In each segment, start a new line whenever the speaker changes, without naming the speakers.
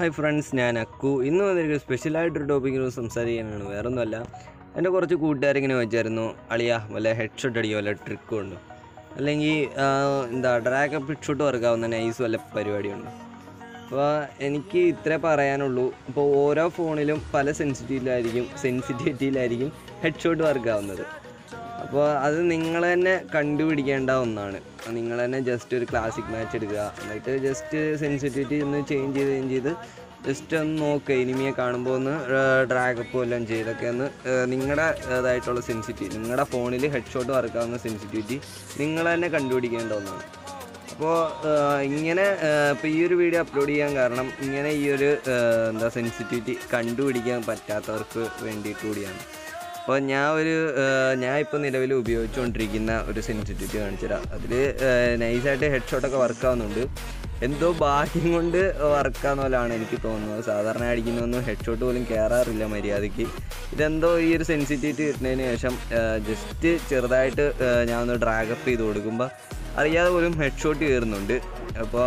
hi friends ഞാൻ അക്കു ഇന്ന് വന്നിരിക്കുന്ന സ്പെഷ്യലായിട്ടൊരു ടോപ്പിക്കിന് സംസാരിക്കാനാണ് വേറെ ഒന്നുമല്ല എൻ്റെ കുറച്ച് കൂട്ടുകാരിങ്ങനെ വെച്ചായിരുന്നു അളിയ വല്ല ഹെഡ് ഷോട്ട് അടിയോ വല്ല ട്രിക്കും ഉണ്ടോ അല്ലെങ്കിൽ ആ, എന്താ ഡ്രാഗ് അപ്പ് ഷൂട്ട് വർക്കാവുന്ന നൈസ് വല്ല പരിപാടിയുണ്ടോ അപ്പോൾ എനിക്ക് ഇത്രേ പറയാനുള്ളൂ ഇപ്പോൾ ഓരോ ഫോണിലും പല സെൻസിറ്റിവിറ്റിയിലായിരിക്കും സെൻസിറ്റിവിറ്റിയിലായിരിക്കും ഹെഡ് ഷോട്ട് വർക്കാവുന്നത് അപ്പോൾ അത് നിങ്ങൾ തന്നെ കണ്ടുപിടിക്കേണ്ട ഒന്നാണ് നിങ്ങൾ തന്നെ ജസ്റ്റ് ഒരു ക്ലാസിക് മാച്ച് എടുക്കുക എന്നിട്ട് ജസ്റ്റ് സെൻസിറ്റിവിറ്റി ഒന്ന് ചേഞ്ച് ചെയ്ത് ചേഞ്ച് ചെയ്ത് ജസ്റ്റ് ഒന്ന് നോക്കുക ഇനിമിയെ കാണുമ്പോൾ ഒന്ന് ഡ്രാഗപ്പ് എല്ലാം ചെയ്തൊക്കെ ഒന്ന് നിങ്ങളുടെ ഇതായിട്ടുള്ള സെൻസിറ്റിവിറ്റി നിങ്ങളുടെ ഫോണിൽ ഹെഡ് ഷോട്ട് വർക്കാവുന്ന സെൻസിറ്റിവിറ്റി നിങ്ങൾ തന്നെ കണ്ടുപിടിക്കേണ്ട ഒന്നാണ് അപ്പോൾ ഇങ്ങനെ ഇപ്പോൾ ഈ ഒരു വീഡിയോ അപ്ലോഡ് ചെയ്യാൻ കാരണം ഇങ്ങനെ ഈ ഒരു ആ, എന്താ സെൻസിറ്റിവിറ്റി കണ്ടുപിടിക്കാൻ പറ്റാത്തവർക്ക് വേണ്ടിയിട്ട് കൂടിയാണ് അപ്പോൾ ഞാൻ ഒരു ആ, ഞാൻ ഇപ്പോൾ നിലവിൽ ഉപയോഗിച്ചുകൊണ്ടിരിക്കുന്ന ഒരു സെൻസിറ്റിവിറ്റി കാണിച്ചുതരാം അതിൽ നൈസായിട്ട് ഹെഡ് ഷോട്ടൊക്കെ വർക്കാവുന്നുണ്ട് എന്തോ ഭാഗ്യം കൊണ്ട് വർക്കാവുന്ന പോലെയാണ് എനിക്ക് തോന്നുന്നത് സാധാരണ അടിക്കുന്നൊന്നും ഹെഡ് ഷോട്ട് പോലും കയറാറില്ല മര്യാദയ്ക്ക് ഇതെന്തോ ഈ ഒരു സെൻസിറ്റിവിറ്റി കിട്ടുന്നതിന് ശേഷം ജസ്റ്റ് ചെറുതായിട്ട് ആ, ഞാൻ ഒന്ന് ഡ്രാഗപ്പ് ചെയ്ത് കൊടുക്കുമ്പോൾ അറിയാതെ പോലും ഹെഡ് ഷോട്ട് കയറുന്നുണ്ട് അപ്പോൾ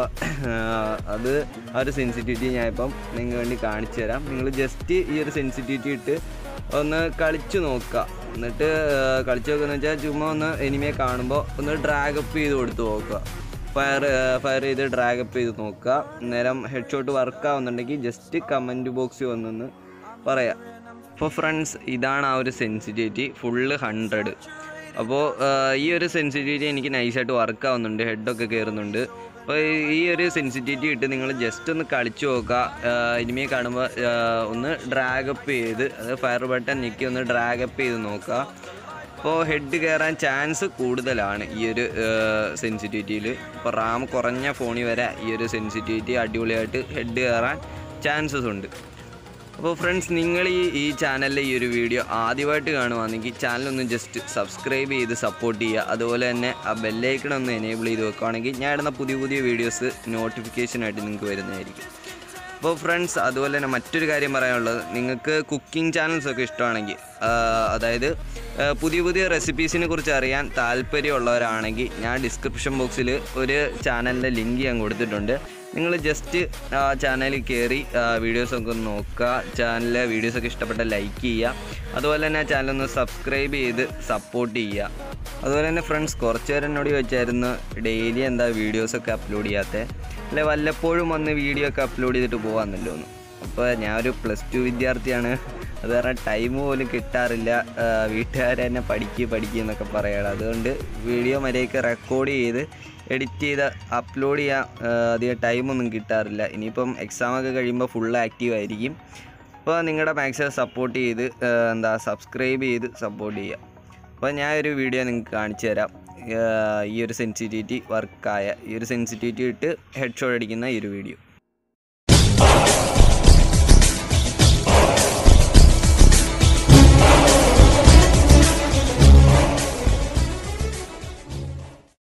അത് ആ ഒരു സെൻസിറ്റിവിറ്റി ഞാനിപ്പം നിങ്ങൾക്ക് വേണ്ടി കാണിച്ചു തരാം നിങ്ങൾ ജസ്റ്റ് ഈ ഒരു സെൻസിറ്റിവിറ്റി ഇട്ട് ഒന്ന് കളിച്ച് നോക്കുക എന്നിട്ട് ആ, കളിച്ച് നോക്കുകയെന്ന് വെച്ചാൽ ചുമ്മാ ഒന്ന് എനിമിയെ കാണുമ്പോൾ ഒന്ന് ഡ്രാഗപ്പ് ചെയ്ത് കൊടുത്ത് നോക്കുക ഫയർ ഫയർ ചെയ്ത് ഡ്രാഗപ്പ് ചെയ്ത് നോക്കുക നേരം ഹെഡ് ഷോട്ട് വർക്ക് ആവുന്നുണ്ടെങ്കിൽ ജസ്റ്റ് കമൻറ്റ് ബോക്സിൽ വന്നൊന്ന് പറയാം അപ്പോൾ ഫ്രണ്ട്സ് ഇതാണ് ആ ഒരു സെൻസിറ്റിവിറ്റി ഫുള്ള് ഹൺഡ്രഡ് അപ്പോൾ ഈ ഒരു സെൻസിറ്റിവിറ്റി എനിക്ക് നൈസായിട്ട് വർക്ക് ആവുന്നുണ്ട് ഹെഡൊക്കെ കയറുന്നുണ്ട് അപ്പോൾ ഈ ഒരു സെൻസിറ്റിവിറ്റി ഇട്ട് നിങ്ങൾ ജസ്റ്റ് ഒന്ന് കളിച്ചു നോക്കുക ഇനിമയെ കാണുമ്പോൾ ഒന്ന് ഡ്രാഗപ്പ് ചെയ്ത് അത് ഫയർ ബട്ടൺ ഞെക്കി ഒന്ന് ഡ്രാഗപ്പ് ചെയ്ത് നോക്കുക അപ്പോൾ ഹെഡ് കയറാൻ ചാൻസ് കൂടുതലാണ് ഈ ഒരു സെൻസിറ്റിവിറ്റിയിൽ ഇപ്പോൾ റാം കുറഞ്ഞ ഫോണിൽ വരെ ഈ ഒരു സെൻസിറ്റിവിറ്റി അടിപൊളിയായിട്ട് ഹെഡ് കയറാൻ ചാൻസസ് ഉണ്ട് അപ്പോൾ ഫ്രണ്ട്സ് നിങ്ങൾ ഈ ഈ ചാനലിലെ ഈ ഒരു വീഡിയോ ആദ്യമായിട്ട് കാണുവാണെങ്കിൽ ചാനലൊന്ന് ജസ്റ്റ് സബ്സ്ക്രൈബ് ചെയ്ത് സപ്പോർട്ട് ചെയ്യുക അതുപോലെ തന്നെ ആ ബെല്ലൈക്കൺ ഒന്ന് എനേബിൾ ചെയ്ത് വെക്കുകയാണെങ്കിൽ ഞാൻ ഇടുന്ന പുതിയ പുതിയ വീഡിയോസ് നോട്ടിഫിക്കേഷനായിട്ട് നിങ്ങൾക്ക് വരുന്നതായിരിക്കും അപ്പോൾ ഫ്രണ്ട്സ് അതുപോലെ തന്നെ മറ്റൊരു കാര്യം പറയാനുള്ളത് നിങ്ങൾക്ക് കുക്കിംഗ് ചാനൽസ് ഒക്കെ ഇഷ്ടമാണെങ്കിൽ ആ, അതായത് ആ, പുതിയ പുതിയ റെസിപ്പീസിനെ കുറിച്ച് അറിയാൻ താല്പര്യമുള്ളവരാണെങ്കിൽ ഞാൻ ഡിസ്ക്രിപ്ഷൻ ബോക്സിൽ ഒരു ചാനലിൻ്റെ ലിങ്ക് ഞാൻ കൊടുത്തിട്ടുണ്ട് നിങ്ങൾ ജസ്റ്റ് ആ ചാനലിൽ കയറി വീഡിയോസൊക്കെ ഒന്ന് നോക്കുക ചാനലിലെ വീഡിയോസൊക്കെ ഇഷ്ടപ്പെട്ട ലൈക്ക് ചെയ്യുക അതുപോലെ തന്നെ ആ ചാനൽ ഒന്ന് സബ്സ്ക്രൈബ് ചെയ്ത് സപ്പോർട്ട് ചെയ്യുക അതുപോലെ തന്നെ ഫ്രണ്ട്സ് കുറച്ച് പേര് എന്നോട് ചോദിച്ചായിരുന്നു ഡെയിലി എന്താ വീഡിയോസൊക്കെ അപ്ലോഡ് ചെയ്യാത്തത് അല്ലെ വല്ലപ്പോഴും വന്ന് വീഡിയോ ഒക്കെ അപ്ലോഡ് ചെയ്തിട്ട് പോകാമെന്നല്ലോ എന്ന് അപ്പോൾ ഞാൻ ഒരു പ്ലസ് ടു വിദ്യാർത്ഥിയാണ് അത് കാരണം ടൈം പോലും കിട്ടാറില്ല വീട്ടുകാർ തന്നെ പഠിക്കുക പഠിക്കുക എന്നൊക്കെ പറയണം അതുകൊണ്ട് വീഡിയോ മര്യാദയ്ക്ക് റെക്കോർഡ് ചെയ്ത് എഡിറ്റ് ചെയ്ത് അപ്ലോഡ് ചെയ്യാൻ ആ, അധികം ടൈമൊന്നും കിട്ടാറില്ല ഇനിയിപ്പം എക്സാമൊക്കെ കഴിയുമ്പോൾ ഫുൾ ആക്റ്റീവ് ആയിരിക്കും അപ്പോൾ നിങ്ങളുടെ മാക്സിമം സപ്പോർട്ട് ചെയ്ത് ആ, എന്താ സബ്സ്ക്രൈബ് ചെയ്ത് സപ്പോർട്ട് ചെയ്യുക അപ്പോൾ ഞാൻ ഒരു വീഡിയോ നിങ്ങൾക്ക് കാണിച്ചു തരാം ആ, ഈ ഒരു സെൻസിറ്റിവിറ്റി വർക്കായ ഈ ഒരു സെൻസിറ്റിവിറ്റി ഇട്ട് ഹെഡ് ഷോട്ട് അടിക്കുന്ന ഈ ഒരു വീഡിയോ